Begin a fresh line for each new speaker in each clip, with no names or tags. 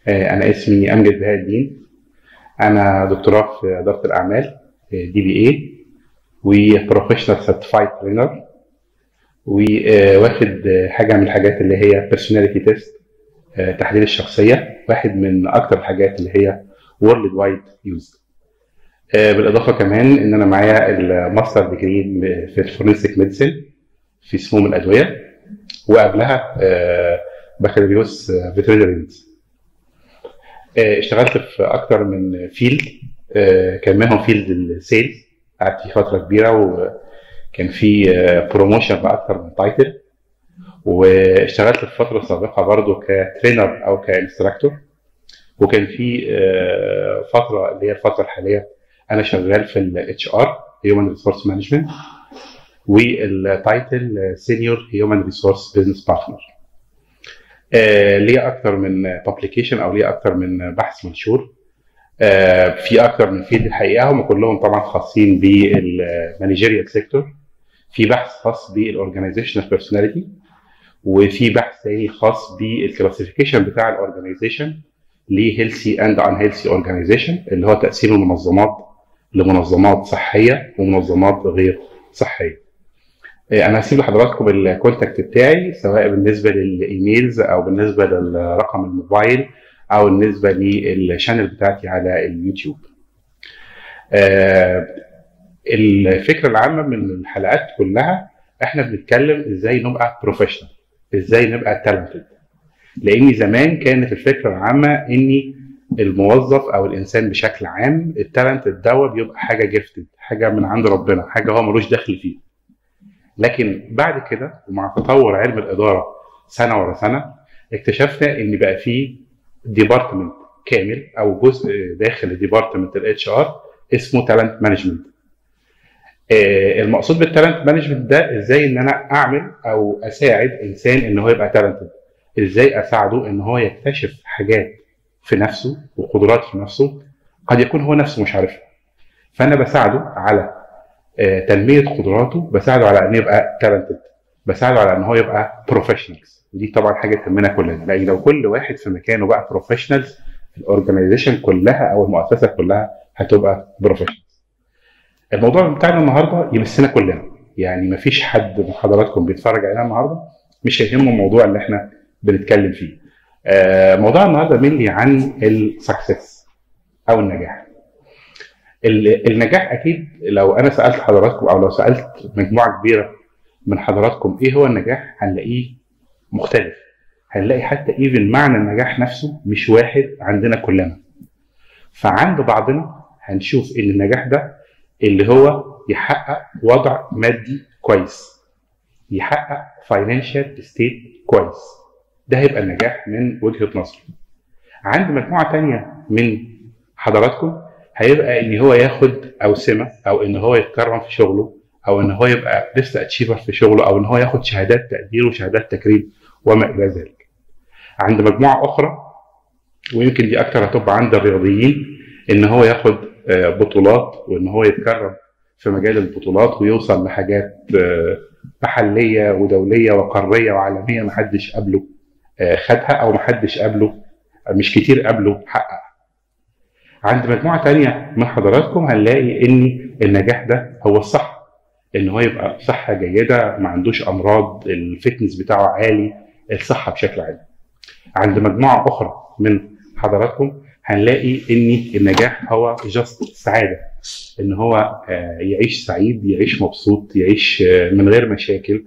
آه، أنا اسمي أمجد بهاء الدين أنا دكتوراه في إدارة الأعمال دي بي اي وبروفيشنال سيرتيفايد ترينر وواخد حاجة من الحاجات اللي هي بيرسوناليتي تيست تحليل الشخصية واحد من أكتر الحاجات اللي هي وورلد وايد يوزد بالإضافة كمان إن أنا معايا الماستر ديجري في الفورنسيك ميديسن في سموم الأدوية وقبلها بكالوريوس فيترينري اشتغلت في اكتر من فيلد كان منهم فيلد السيلز قعدت فيه فتره كبيره وكان في بروموشن باكتر من تايتل واشتغلت في فتره سابقه برضو كترينر او كانستراكتور وكان في فتره اللي هي الفتره الحاليه انا شغال في الاتش ار هيومن ريسورس مانجمنت والتايتل سينيور هيومن ريسورس بزنس بارتنر آه ليه اكتر من بابليكيشن او ليه اكتر من بحث منشور آه في اكتر من فيلد الحقيقه هم كلهم طبعا خاصين بالمانجيريال سيكتور في بحث خاص بالاورجنايزيشنال بيرسوناليتي وفي بحث تاني خاص بالكلاسيفيكيشن بتاع الاورجنايزيشن لهيلثي اند ان هيلثي اورجنايزيشن اللي هو تقسيم المنظمات لمنظمات صحيه ومنظمات غير صحيه انا هسيب لحضراتكم الكونتاكت بتاعي سواء بالنسبه للايميلز او بالنسبه للرقم الموبايل او بالنسبه للشانل بتاعتي على اليوتيوب الفكره العامه من الحلقات كلها احنا بنتكلم ازاي نبقى بروفيشنال ازاي نبقى تالنتد لان زمان كانت الفكره العامه ان الموظف او الانسان بشكل عام التالنت ده بيبقى حاجه جيفتد حاجه من عند ربنا حاجه هو ملوش دخل فيه لكن بعد كده ومع تطور علم الاداره سنه ورا سنه اكتشفنا ان بقى في ديبارتمنت كامل او جزء داخل ديبارتمنت الاتش ار اسمه تالنت مانجمنت المقصود بالتالنت مانجمنت ده ازاي ان انا اعمل او اساعد انسان ان هو يبقى تالنتد ازاي اساعده ان هو يكتشف حاجات في نفسه وقدرات في نفسه قد يكون هو نفسه مش عارفها فانا بساعده على تنميه قدراته بساعده على ان يبقى تالنتد بساعده على ان هو يبقى بروفيشنالز ودي طبعا حاجه تهمنا كلنا لان لو كل واحد في مكانه بقى بروفيشنالز الاورجنايزيشن كلها او المؤسسه كلها هتبقى بروفيشنالز الموضوع بتاعنا النهارده يمسنا كلنا يعني مفيش حد من حضراتكم بيتفرج علينا النهارده مش هيهمه الموضوع اللي احنا بنتكلم فيه موضوع النهارده ملي عن السكسس او النجاح النجاح اكيد لو انا سالت حضراتكم او لو سالت مجموعه كبيره من حضراتكم ايه هو النجاح هنلاقيه مختلف هنلاقي حتى ايفن معنى النجاح نفسه مش واحد عندنا كلنا فعند بعضنا هنشوف ان النجاح ده اللي هو يحقق وضع مادي كويس يحقق فاينانشال ستيت كويس ده هيبقى النجاح من وجهه نظري عند مجموعه تانية من حضراتكم هيبقى ان هو ياخد اوسمه او ان هو يتكرم في شغله او ان هو يبقى لسه اتشيفر في شغله او ان هو ياخد شهادات تقدير وشهادات تكريم وما الى ذلك. عند مجموعه اخرى ويمكن دي اكتر هتبقى عند الرياضيين ان هو ياخد بطولات وان هو يتكرم في مجال البطولات ويوصل لحاجات محليه ودوليه وقاريه وعالميه محدش قبله خدها او محدش قبله مش كتير قبله حقق عند مجموعه تانية من حضراتكم هنلاقي ان النجاح ده هو الصح ان هو يبقى صحه جيده ما عندوش امراض الفتنس بتاعه عالي الصحه بشكل عام عند مجموعه اخرى من حضراتكم هنلاقي ان النجاح هو جاست سعاده ان هو يعيش سعيد يعيش مبسوط يعيش من غير مشاكل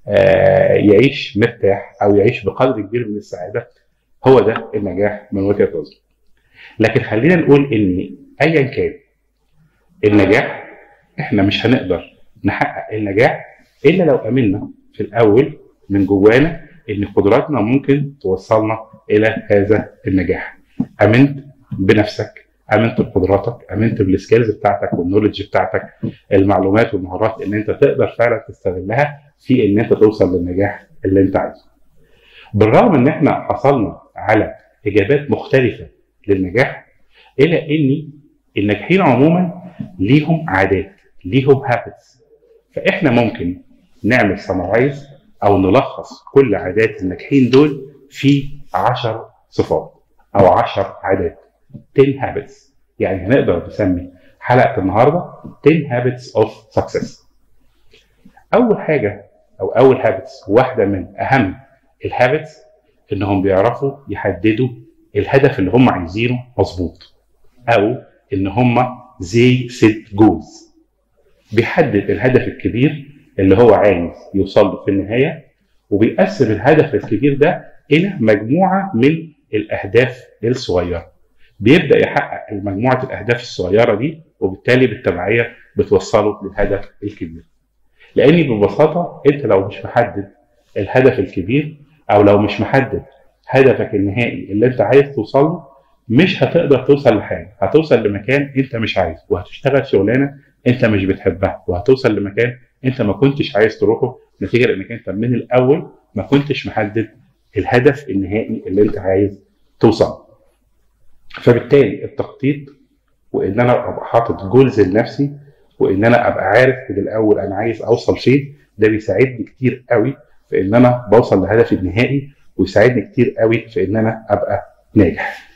يعيش مرتاح او يعيش بقدر كبير من السعاده هو ده النجاح من وجهه نظري لكن خلينا نقول ان ايا كان النجاح احنا مش هنقدر نحقق النجاح الا لو امنا في الاول من جوانا ان قدراتنا ممكن توصلنا الى هذا النجاح امنت بنفسك امنت بقدراتك امنت بالسكيلز بتاعتك والنولج بتاعتك المعلومات والمهارات ان انت تقدر فعلا تستغلها في ان انت توصل للنجاح اللي انت عايزه بالرغم ان احنا حصلنا على اجابات مختلفه للنجاح الا ان الناجحين عموما ليهم عادات ليهم هابتس فاحنا ممكن نعمل سمرايز او نلخص كل عادات الناجحين دول في 10 صفات او 10 عادات 10 habits يعني هنقدر نسمي حلقه النهارده 10 habits of success اول حاجه او اول هابتس واحده من اهم الهابتس انهم بيعرفوا يحددوا الهدف اللي هم عايزينه مظبوط او ان هم زي ست جولز بيحدد الهدف الكبير اللي هو عايز يوصل له في النهايه وبيقسم الهدف الكبير ده الى مجموعه من الاهداف الصغيره بيبدا يحقق مجموعه الاهداف الصغيره دي وبالتالي بالتبعيه بتوصله للهدف الكبير لاني ببساطه انت لو مش محدد الهدف الكبير او لو مش محدد هدفك النهائي اللي انت عايز توصل له مش هتقدر توصل لحاجه هتوصل لمكان انت مش عايزه وهتشتغل شغلانه انت مش بتحبها وهتوصل لمكان انت ما كنتش عايز تروحه نتيجه لانك انت من الاول ما كنتش محدد الهدف النهائي اللي انت عايز توصل فبالتالي التخطيط وان انا ابقى حاطط جولز لنفسي وان انا ابقى عارف من الاول انا عايز اوصل فين ده بيساعدني كتير قوي في ان انا بوصل لهدفي النهائي ويساعدني كتير قوي في ان انا ابقى ناجح.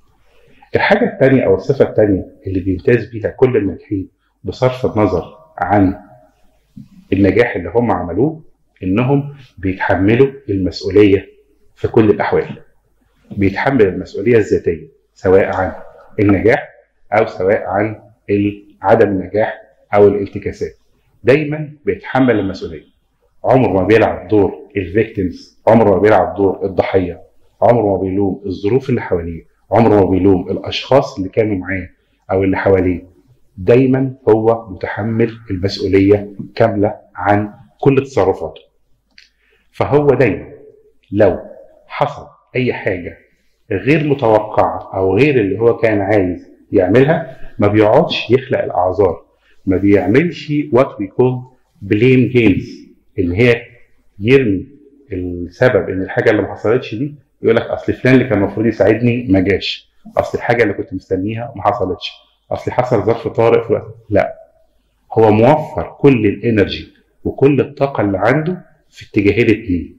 الحاجه الثانيه او الصفه الثانيه اللي بيمتاز بيها كل الناجحين بصرف النظر عن النجاح اللي هم عملوه انهم بيتحملوا المسؤوليه في كل الاحوال. بيتحمل المسؤوليه الذاتيه سواء عن النجاح او سواء عن عدم النجاح او الانتكاسات. دايما بيتحمل المسؤوليه. عمره ما بيلعب دور الفيكتيمز، عمره ما بيلعب دور الضحيه، عمره ما بيلوم الظروف اللي حواليه، عمره ما بيلوم الاشخاص اللي كانوا معاه او اللي حواليه. دايما هو متحمل المسؤوليه كامله عن كل تصرفاته. فهو دايما لو حصل اي حاجه غير متوقعه او غير اللي هو كان عايز يعملها ما بيقعدش يخلق الاعذار ما بيعملش وات وي كول بليم جيمز اللي هي يرمي السبب ان الحاجه اللي ما حصلتش دي يقول لك اصل فلان اللي كان المفروض يساعدني ما جاش اصل الحاجه اللي كنت مستنيها ما حصلتش اصل حصل ظرف طارئ في الوقت لا هو موفر كل الانرجي وكل الطاقه اللي عنده في اتجاهين اتنين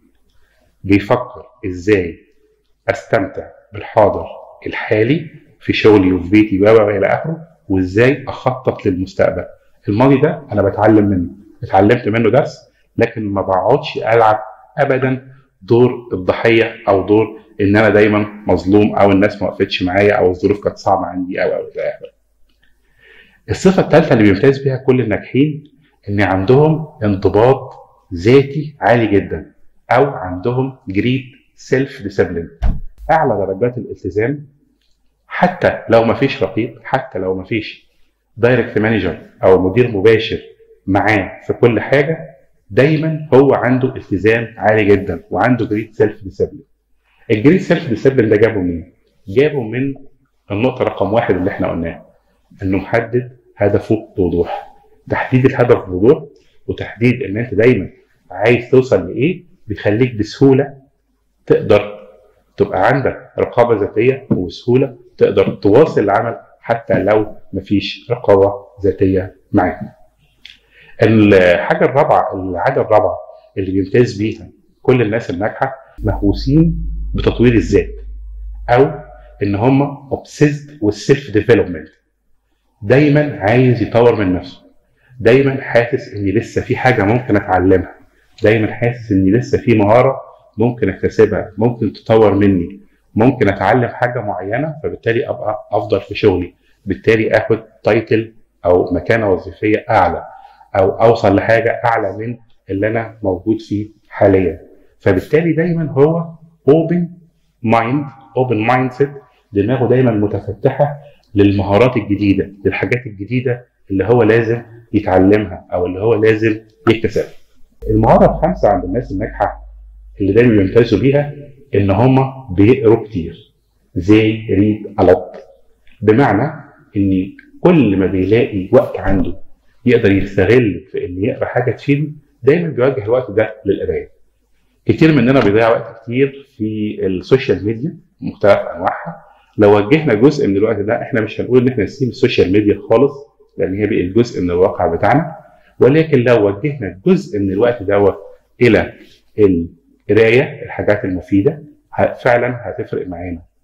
بيفكر ازاي استمتع بالحاضر الحالي في شغلي وفي بيتي و الى اخره وازاي اخطط للمستقبل الماضي ده انا بتعلم منه اتعلمت منه درس لكن ما بقعدش العب ابدا دور الضحيه او دور ان انا دايما مظلوم او الناس ما وقفتش معايا او الظروف كانت صعبه عندي او او الى اخره. الصفه الثالثه اللي بيمتاز بيها كل الناجحين ان عندهم انضباط ذاتي عالي جدا او عندهم جريد سيلف ديسيبلين اعلى درجات الالتزام حتى لو ما فيش رقيب حتى لو ما فيش دايركت مانجر او مدير مباشر معاه في كل حاجه دايما هو عنده التزام عالي جدا وعنده جريد سيلف ديسيبلين الجريد سيلف ديسيبلين ده جابه منين؟ جابه من النقطه رقم واحد اللي احنا قلناها انه محدد هدفه بوضوح تحديد الهدف بوضوح وتحديد ان انت دايما عايز توصل لايه بيخليك بسهوله تقدر تبقى عندك رقابه ذاتيه وبسهوله تقدر تواصل العمل حتى لو مفيش رقابه ذاتيه معاك. الحاجه الرابعه العاده الرابعه اللي بيمتاز بيها كل الناس الناجحه مهووسين بتطوير الذات او ان هم اوبسيسد والسيلف ديفلوبمنت دايما عايز يطور من نفسه دايما حاسس ان لسه في حاجه ممكن اتعلمها دايما حاسس ان لسه في مهاره ممكن اكتسبها ممكن تطور مني ممكن اتعلم حاجه معينه فبالتالي ابقى افضل في شغلي بالتالي اخد تايتل او مكانه وظيفيه اعلى او اوصل لحاجه اعلى من اللي انا موجود فيه حاليا فبالتالي دايما هو اوبن مايند اوبن مايند سيت دماغه دايما متفتحه للمهارات الجديده للحاجات الجديده اللي هو لازم يتعلمها او اللي هو لازم يكتسبها المهاره الخامسه عند الناس الناجحه اللي دايما بيمتازوا بيها ان هم بيقروا كتير زي ريد الوت بمعنى ان كل ما بيلاقي وقت عنده يقدر يستغل في ان يقرا حاجه تفيده دايما بيوجه الوقت ده للقرايه كتير مننا بيضيع وقت كتير في السوشيال ميديا مختلف انواعها لو وجهنا جزء من الوقت ده احنا مش هنقول ان احنا نسيب السوشيال ميديا خالص لان هي بقت جزء من الواقع بتاعنا ولكن لو وجهنا جزء من الوقت دوت الى القرايه الحاجات المفيده فعلا هتفرق معانا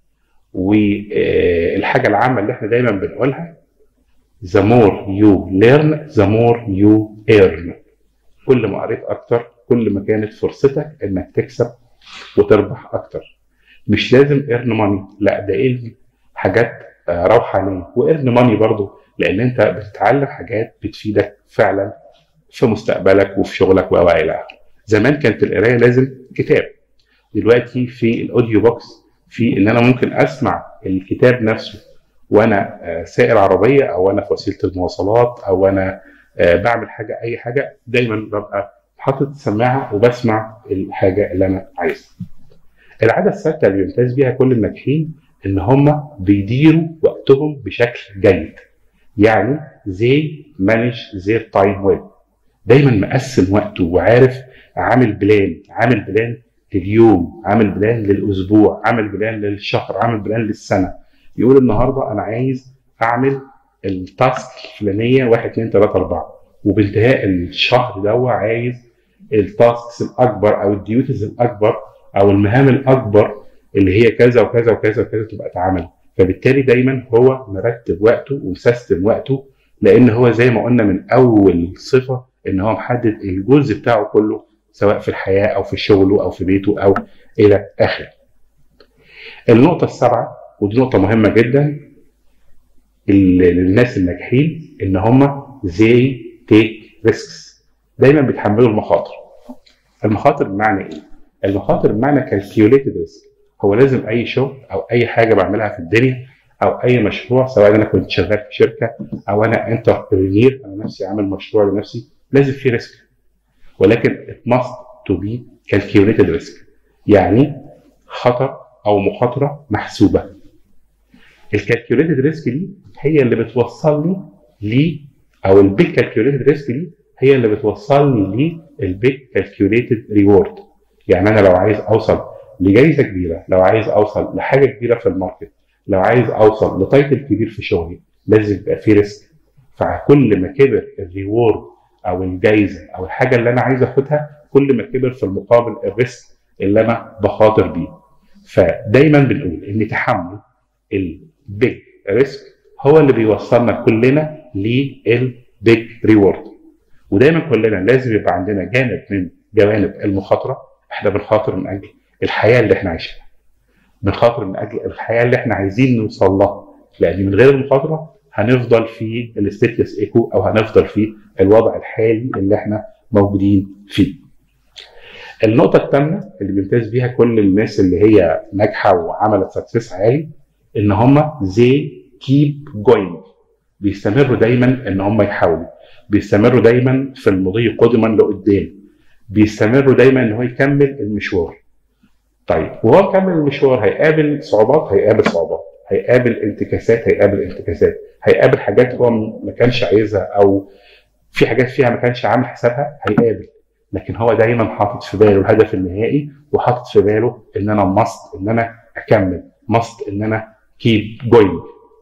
والحاجه العامه اللي احنا دايما بنقولها the more you learn the more you earn كل ما قريت اكتر كل ما كانت فرصتك انك تكسب وتربح اكتر مش لازم ايرن ماني لا ده ايه حاجات آه، روحانيه وايرن ماني برضو لان انت بتتعلم حاجات بتفيدك فعلا في مستقبلك وفي شغلك و الى اخره زمان كانت القرايه لازم كتاب دلوقتي في الاوديو بوكس في ان انا ممكن اسمع الكتاب نفسه وانا آه، سائر عربيه او انا في وسيله المواصلات او انا آه، بعمل حاجه اي حاجه دايما ببقى حاطط سماعه وبسمع الحاجه اللي انا عايزها. العاده الثالثه اللي بيمتاز بيها كل الناجحين ان هم بيديروا وقتهم بشكل جيد. يعني زي مانج their تايم ويل. دايما مقسم وقته وعارف عامل بلان، عامل بلان لليوم، عامل بلان للاسبوع، عامل بلان للشهر، عامل بلان للسنه. يقول النهارده انا عايز اعمل التاسك الفلانيه 1 2 3 4 وبانتهاء الشهر ده عايز التاسكس الاكبر او الديوتيز الاكبر او المهام الاكبر اللي هي كذا وكذا وكذا وكذا تبقى اتعمل فبالتالي دايما هو مرتب وقته ومسيستم وقته لان هو زي ما قلنا من اول صفه ان هو محدد الجزء بتاعه كله سواء في الحياه او في شغله او في بيته او الى اخره. النقطه السابعه ودي نقطه مهمه جدا للناس الناجحين ان هم زي تيك ريسكس دايما بيتحملوا المخاطر المخاطر بمعنى ايه؟ المخاطر بمعنى كالكيوليتد ريسك هو لازم اي شغل او اي حاجه بعملها في الدنيا او اي مشروع سواء انا كنت شغال في شركه او انا انتربرينير انا نفسي عامل مشروع لنفسي لازم في ريسك ولكن it must to be calculated risk يعني خطر او مخاطره محسوبه الكالكيوليتد ريسك دي هي اللي بتوصلني ل او البيج كالكيوليتد ريسك دي هي اللي بتوصلني للبيج كالكيوليتد ريورد يعني انا لو عايز اوصل لجائزه كبيره لو عايز اوصل لحاجه كبيره في الماركت لو عايز اوصل لتايتل كبير في شغلي لازم يبقى في ريسك فكل ما كبر الريورد او الجائزه او الحاجه اللي انا عايز اخدها كل ما كبر في المقابل الريسك اللي انا بخاطر بيه فدايما بنقول ان تحمل البيج ريسك هو اللي بيوصلنا كلنا للبيج ريورد ودايما كلنا لازم يبقى عندنا جانب من جوانب المخاطره احنا بنخاطر من اجل الحياه اللي احنا عايشينها بنخاطر من اجل الحياه اللي احنا عايزين نوصل لها لان من غير المخاطره هنفضل في الستيتس ايكو او هنفضل في الوضع الحالي اللي احنا موجودين فيه. النقطة الثامنة اللي بيمتاز بيها كل الناس اللي هي ناجحة وعملت سكسس عالي ان هم زي كيب جوينج بيستمروا دايما ان هم يحاولوا بيستمروا دايما في المضي قدما لقدام بيستمروا دايما ان هو يكمل المشوار طيب وهو كمل المشوار هيقابل صعوبات هيقابل صعوبات هيقابل انتكاسات هيقابل انتكاسات هيقابل حاجات هو ما كانش عايزها او في حاجات فيها ما كانش عامل حسابها هيقابل لكن هو دايما حاطط في باله الهدف النهائي وحاطط في باله ان انا مست ان انا اكمل مست ان انا كيب جوينج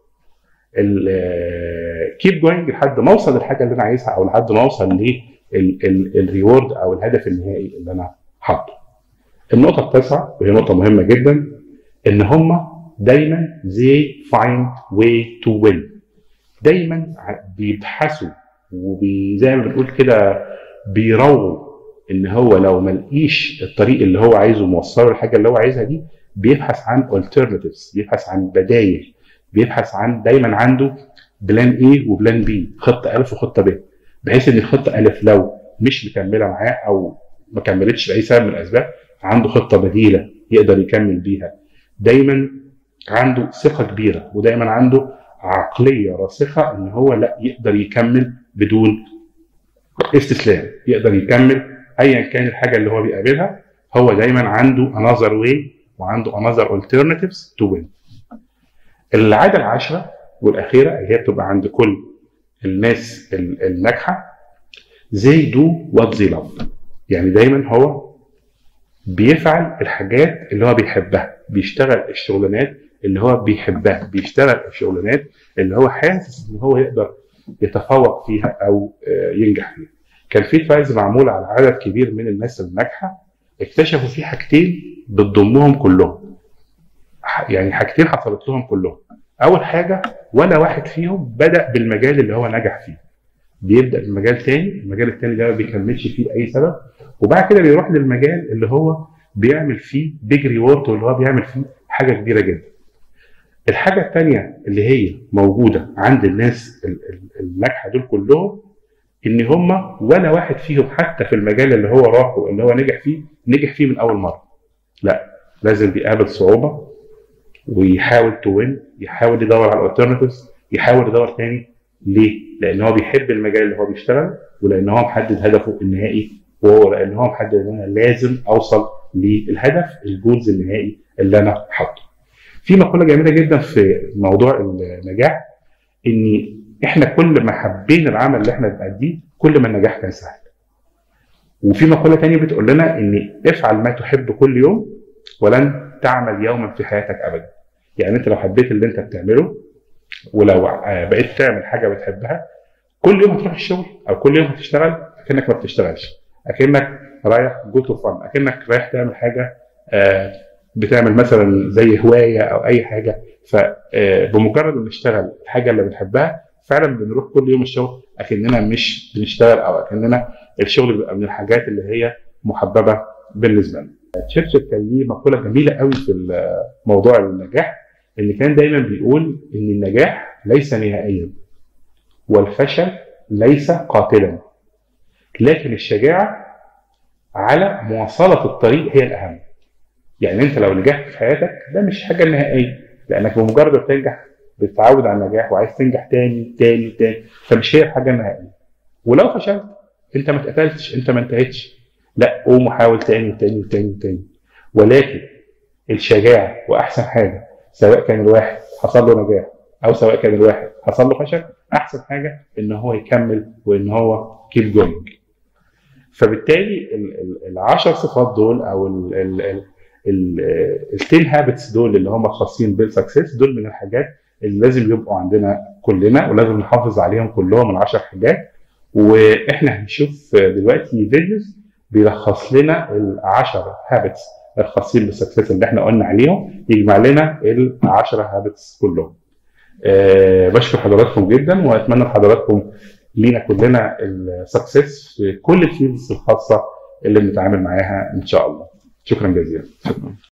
كيب جوينج لحد ما اوصل للحاجه اللي انا عايزها او لحد ما اوصل للريورد او الهدف النهائي اللي انا حاطه. النقطه التاسعه وهي نقطه مهمه جدا ان هم دايما they find way to win دايما بيبحثوا وزي ما بنقول كده بيرووا ان هو لو ما لقيش الطريق اللي هو عايزه موصله الحاجه اللي هو عايزها دي بيبحث عن alternatives بيبحث عن بدايل بيبحث عن دايما عنده بلان ايه وبلان بي خطه الف وخطه ب بحيث ان الخطه الف لو مش مكمله معاه او ما كملتش لاي سبب من الاسباب عنده خطه بديله يقدر يكمل بيها دايما عنده ثقه كبيره ودايما عنده عقليه راسخه ان هو لا يقدر يكمل بدون استسلام يقدر يكمل ايا كان الحاجه اللي هو بيقابلها هو دايما عنده another way وعنده another alternatives to win العاده العاشره والاخيره اللي هي بتبقى عند كل الناس الناجحه they do what they love يعني دايما هو بيفعل الحاجات اللي هو بيحبها بيشتغل الشغلانات اللي هو بيحبها بيشتغل الشغلانات اللي هو حاسس ان هو يقدر يتفوق فيها او ينجح فيها كان في ترايلز معموله على عدد كبير من الناس الناجحه اكتشفوا في حاجتين بتضمهم كلهم يعني حاجتين حصلت لهم كلهم اول حاجه ولا واحد فيهم بدا بالمجال اللي هو نجح فيه بيبدا بمجال تاني المجال التاني ده ما بيكملش فيه لاي سبب وبعد كده بيروح للمجال اللي هو بيعمل فيه بيج ريورد واللي هو بيعمل فيه حاجه كبيره جدا الحاجه الثانيه اللي هي موجوده عند الناس ال- ال- الناجحه دول كلهم ان هم ولا واحد فيهم حتى في المجال اللي هو راحه اللي هو نجح فيه نجح فيه من اول مره لا لازم بيقابل صعوبه ويحاول توين يحاول يدور على الالترناتيفز يحاول يدور تاني ليه؟ لان هو بيحب المجال اللي هو بيشتغل ولان هو محدد هدفه النهائي وهو لان هو محدد ان انا لازم اوصل للهدف الجولز النهائي اللي انا حاطه. في مقوله جميله جدا في موضوع النجاح ان احنا كل ما حبينا العمل اللي احنا بنأديه كل ما النجاح كان سهل. وفي مقوله تانية بتقول لنا ان افعل ما تحب كل يوم ولن تعمل يوما في حياتك ابدا. يعني انت لو حبيت اللي انت بتعمله ولو آه، بقيت تعمل حاجه بتحبها كل يوم هتروح الشغل او كل يوم هتشتغل اكنك ما بتشتغلش اكنك رايح جو تو فن اكنك رايح تعمل حاجه آه، بتعمل مثلا زي هوايه او اي حاجه فبمجرد ما نشتغل الحاجه اللي بنحبها فعلا بنروح كل يوم الشغل اكننا مش بنشتغل او اكننا الشغل بيبقى من الحاجات اللي هي محببه بالنسبه لنا. تشرشل كان ليه مقوله جميله قوي في موضوع النجاح اللي كان دايما بيقول ان النجاح ليس نهائيا والفشل ليس قاتلا لكن الشجاعه على مواصله الطريق هي الاهم يعني انت لو نجحت في حياتك ده مش حاجه نهائيه لانك بمجرد ما بتنجح بتتعود على النجاح وعايز تنجح تاني تاني تاني فمش هي الحاجه النهائيه ولو فشلت انت ما اتقتلتش انت ما انتهتش لا قوم وحاول تاني وتاني وتاني وتاني ولكن الشجاعه واحسن حاجه سواء كان الواحد حصل له نجاح او سواء كان الواحد حصل له فشل احسن حاجه ان هو يكمل وان هو كيب جوينج فبالتالي ال- ال- العشر صفات دول او التين هابتس دول اللي هم خاصين بالسكسس دول من الحاجات اللي لازم يبقوا عندنا كلنا ولازم نحافظ عليهم كلهم العشر حاجات واحنا هنشوف دلوقتي فيديوز بيلخص لنا العشر هابتس الخاصين بالسكسس اللي احنا قلنا عليهم يجمع لنا العشرة هابتس كلهم. أه بشكر حضراتكم جدا واتمنى لحضراتكم لينا كلنا السكسس في كل الفيلدز الخاصه اللي بنتعامل معاها ان شاء الله. شكرا جزيلا.
شكرا